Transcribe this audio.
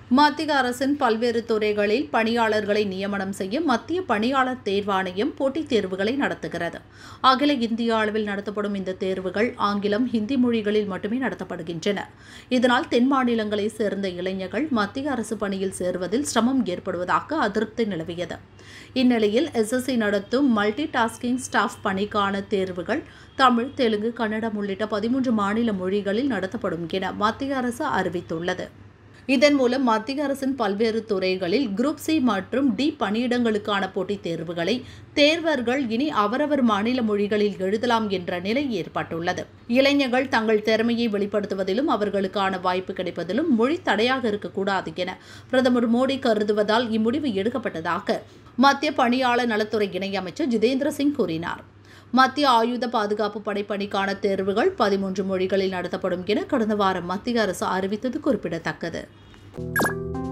மத்திய அரசின் பல்வேறு துறைகளில் பணியாளர்களை நியமனம் செய்ய மத்திய பணியாளர் தேர்வாணையம் போட்டித் தேர்வுகளை நடத்துகிறது அகில இந்திய அளவில் நடத்தப்படும் இந்த தேர்வுகள் ஆங்கிலம் ஹிந்தி மொழிகளில் மட்டுமே நடத்தப்படுகின்றன இதனால் தென் மாநிலங்களைச் சேர்ந்த இளைஞர்கள் மத்திய அரசு பணியில் சேர்வதில் சிரமம் ஏற்படுவதாக அதிருப்தி நிலவியது இந்நிலையில் எஸ்எஸ்சி நடத்தும் மல்டி டாஸ்கிங் ஸ்டாஃப் பணிக்கான தேர்வுகள் தமிழ் தெலுங்கு கன்னடம் உள்ளிட்ட பதிமூன்று மாநில மொழிகளில் நடத்தப்படும் என மத்திய அரசு அறிவித்துள்ளது இதன் மூலம் மத்திய அரசின் பல்வேறு துறைகளில் குரூப் சி மற்றும் டி பணியிடங்களுக்கான போட்டித் தேர்வுகளை தேர்வர்கள் இனி அவரவர் மாநில மொழிகளில் எழுதலாம் என்ற நிலை ஏற்பட்டுள்ளது இளைஞர்கள் தங்கள் திறமையை வெளிப்படுத்துவதிலும் அவர்களுக்கான வாய்ப்பு கிடைப்பதிலும் மொழி தடையாக இருக்கக்கூடாது என பிரதமர் மோடி கருதுவதால் இம்முடிவு எடுக்கப்பட்டதாக மத்திய பணியாளர் நலத்துறை இணையமைச்சர் ஜிதேந்திர சிங் கூறினார் மத்திய ஆயுத பாதுகாப்பு படை பணிக்கான தேர்வுகள் பதிமூன்று மொழிகளில் நடத்தப்படும் என கடந்த வாரம் மத்திய அரசு அறிவித்தது குறிப்பிடத்தக்கது